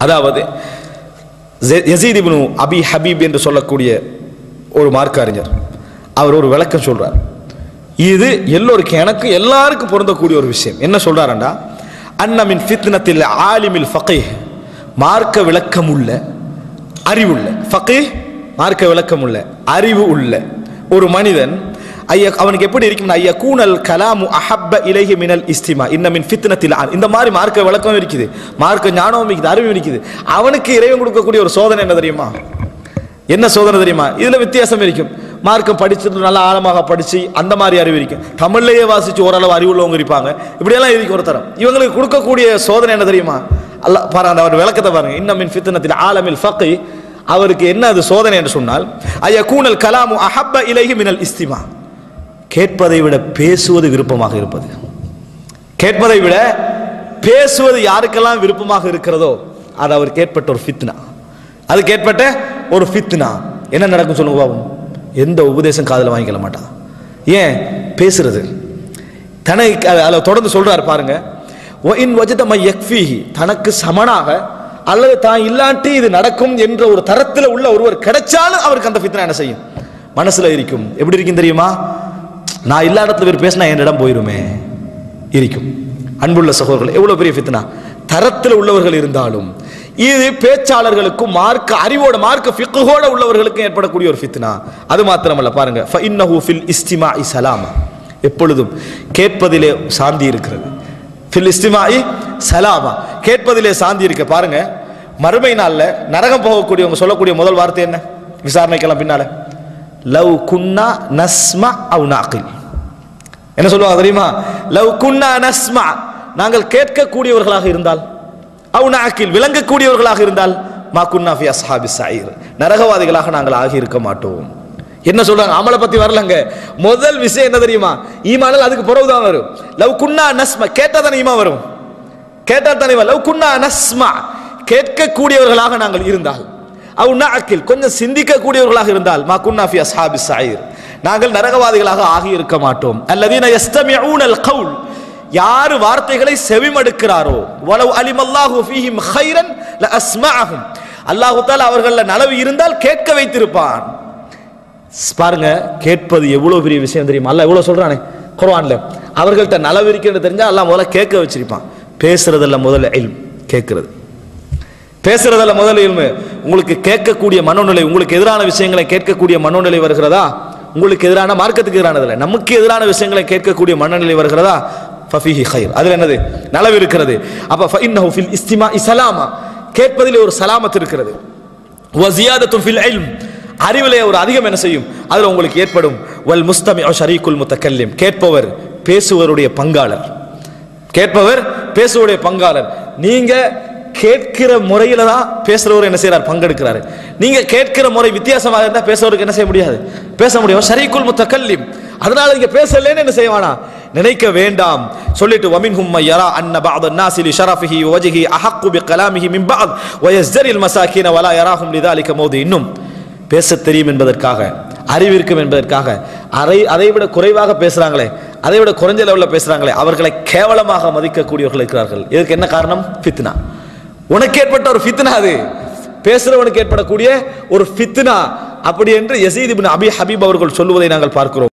அதாவது ஜெ- யசீத் இப்னு அபி ஹபீப் என்று சொல்லக்கூடிய ஒரு மார்க்க அறிஞர் அவர் ஒரு விளக்கம் சொல்றார் இது எல்லோருக்கும் எனக்கு எல்லாருக்கும் பொருந்தக்கூடிய ஒரு விஷயம் என்ன சொல்றாருண்டா அன்னமின் ஃபித்னத்தில் ஆலிமில் ஃபகீஹ் மார்க்க விளக்கம் உள்ள அறிவுள்ள ஃபகீஹ் மார்க்க விளக்கம் உள்ள அறிவு உள்ள ஒரு மனிதன் ஐயா அவனுக்கு எப்படி இருக்கும்னா ஐயா கூனல் கலாமு அஹப்ப இலகி மினல் இஸ்திமா இன்னமின் ஃபித்னத்தில் ஆன் இந்த மாதிரி மார்க்க விளக்கம் இருக்குது மார்க்க ஞானமும் இருக்குது அறிவு இருக்குது அவனுக்கு இறைவன் கொடுக்கக்கூடிய ஒரு சோதனை என்ன தெரியுமா என்ன சோதனை தெரியுமா இதுல வித்தியாசம் இருக்கும் மார்க்கம் படிச்சுட்டு நல்லா ஆழமாக படிச்சு அந்த மாதிரி அறிவு இருக்கும் தமிழ்லயே வாசிச்சு ஓரளவு அறிவு உள்ளவங்க இருப்பாங்க இப்படியெல்லாம் இருக்கு ஒரு தரம் இவங்களுக்கு கொடுக்கக்கூடிய சோதனை என்ன தெரியுமா அல்ல பாருங்க அந்த அவர் விளக்கத்தை பாருங்க இன்னமின் ஃபித்னத்தில் ஆலமில் ஃபக்கி அவருக்கு என்ன அது சோதனை என்று சொன்னால் ஐயா கூனல் கலாமு அஹப்ப இலகி மினல் இஸ்திமா கேட்பதை விட பேசுவது விருப்பமாக இருப்பது கேட்பதை விட பேசுவது யாருக்கெல்லாம் விருப்பமாக இருக்கிறதோ அது அவருக்கு ஏற்பட்ட ஒரு ஃபித்னா அதுக்கு ஏற்பட்ட ஒரு ஃபித்னா என்ன நடக்கும் சொல்லுங்க பாபம் எந்த உபதேசம் காதுல வாங்கிக்கல மாட்டான் ஏன் பேசுறது தனக்கு அது- அதுல தொடர்ந்து சொல்றாரு பாருங்க இன் வஜதம யக்ஃபீஹி தனக்கு சமனாக அல்லது தான் இல்லாட்டி இது நடக்கும் என்ற ஒரு தரத்தில் உள்ள ஒருவர் கிடைச்சாலும் அவருக்கு அந்த ஃபித்னா என்ன செய்யும் மனசுல இருக்கும் எப்படி இருக்கும் தெரியுமா நான் இல்லாத இடத்துல இவர் பேசினா என் இடம் போயிருமே இருக்கும் அன்புள்ள சகோதரர்கள் எவ்வளவு பெரிய ஃபித்னா தரத்தில் உள்ளவர்கள் இருந்தாலும் இது பேச்சாளர்களுக்கும் மார்க்க அறிவோட மார்க்க ஃபிக்குகோட உள்ளவர்களுக்கும் ஏற்படக்கூடிய ஒரு ஃபித்னா அது மாத்திரமல்ல பாருங்க ஃபஇன்னஹு ஃபில் இஸ்திமாஇ சலாமா எப்பொழுதும் கேட்பதிலே சாந்தி இருக்கிறது ஃபில் இஸ்திமாஇ சலாமா கேட்பதிலே சாந்தி இருக்க பாருங்க மறுமை நாள்ல நரகம் போகக்கூடியவங்க சொல்லக்கூடிய முதல் வார்த்தை என்ன விசாரணைக்கெல்லாம் பின்னால லவ் குன்னா நஸ்மா அவு நாக்கில் என்ன சொல்லுவாங்க தெரியுமா லவ் குன்னா நஸ்மா நாங்கள் கேட்கக்கூடியவர்களாக இருந்தால் அவு நாக்கில் விளங்கக்கூடியவர்களாக இருந்தால் மா குன்னா ஃபி அஸ்ஹாபி சயீர் நரகவாதிகளாக நாங்கள் ஆகி இருக்க மாட்டோம் என்ன சொல்றாங்க அமலை பத்தி வரலங்க முதல் விஷயம் என்ன தெரியுமா ஈமானல் அதுக்கு பிறகுதான் வரும் லவ் குன்னா நஸ்மா கேட்டா தானே ஈமா வரும் கேட்டா தானே ஈமான். லவ் குன்னா நஸ்மா கேட்கக்கூடியவர்களாக நாங்கள் இருந்தால் அவு நாக்கில் கொஞ்சம் சிந்திக்கக்கூடியவர்களாக இருந்தால் மா குன்னா ஃபி அஸ்ஹாபி சயீர் நாங்கள் நரகவாதிகளாக ஆகி இருக்க மாட்டோம் அல்லதீன யஸ்தமிஊனல் கவுல் யார் வார்த்தைகளை செவிமடுக்கிறாரோ வலவ் அலிமல்லாஹு ஃபீஹிம் ஹைரன் ல அஸ்மஅஹும் அல்லாஹ் தஆலா அவர்கள நலவு இருந்தால் கேட்க வைத்திருப்பான் பாருங்க கேட்பது எவ்வளவு பெரிய விஷயம் தெரியுமா அல்லாஹ் எவ்வளவு சொல்றானே குர்ஆன்ல அவர்கள்ட்ட நலவு இருக்கிறது தெரிஞ்சா அல்லாஹ் முதல்ல கேட்க வச்சிருப்பான் பேசுறதல்ல முதல்ல இல்ம் கேட்கிறது பேசுறதல்ல முதல் இல்மு உங்களுக்கு கேட்கக்கூடிய மனோநிலை உங்களுக்கு எதிரான விஷயங்களை கேட்கக்கூடிய மனோநிலை வருகிறதா உங்களுக்கு எதிரான மார்க்கத்துக்கு எதிரானதில்லை நமக்கு எதிரான விஷயங்களை கேட்கக்கூடிய மனநிலை வருகிறதா ஃபஃபிஹி ஹைர் அதுல என்னது நலவு இருக்கிறது அப்ப ஃபஇன்னஹு ஃபில் இஸ்திமா இஸ்லாமா கேட்பதிலே ஒரு சலாமத் இருக்கிறது வசியாதத்தும் ஃபில் இல்ம் அறிவிலே ஒரு அதிகம் என்ன செய்யும் அதுல உங்களுக்கு ஏற்படும் வல் முஸ்தமி ஷரீக்குல் முத்தக்கல்லிம் கேட்பவர் பேசுவருடைய பங்காளர் கேட்பவர் பேசுவருடைய பங்காளர் நீங்க கேட்கிற முறையில தான் பேசுறவர் என்ன செய்யறார் பங்கெடுக்கிறாரு நீங்க கேட்கிற முறை வித்தியாசமாக இருந்தா பேசுறவருக்கு என்ன செய்ய முடியாது பேச முடியும் ஷரீக்குல் முத்தக்கல்லிம் அதனால நீங்க பேசலன்னு என்ன செய்வானா நினைக்க வேண்டாம் சொல்லிட்டு வமின் ஹும்ம யரா அன்ன பஅத الناس لشرفه ووجهه احق بكلامه من بعض ويزدري المساكين ولا يراهم لذلك موضع இன்னும் பேச தெரியும் என்பதற்காக அறிவு இருக்கும் என்பதற்காக அதை அதை விட குறைவாக பேசுறாங்களே அதை விட குறைஞ்ச லெவலில் பேசுறாங்களே அவர்களை கேவலமாக மதிக்கக்கூடியவர்கள் இருக்கிறார்கள் இதுக்கு என்ன காரணம் ஃபித்னா உனக்கு ஏற்பட்ட ஒரு ஃபித்னா அது பேசுறவனுக்கு ஏற்படக்கூடிய ஒரு ஃபித்னா அப்படி என்று யசீத் இப்னு அபி ஹபீப் அவர்கள் சொல்லுவதை நாங்கள் பார்க்கிறோம்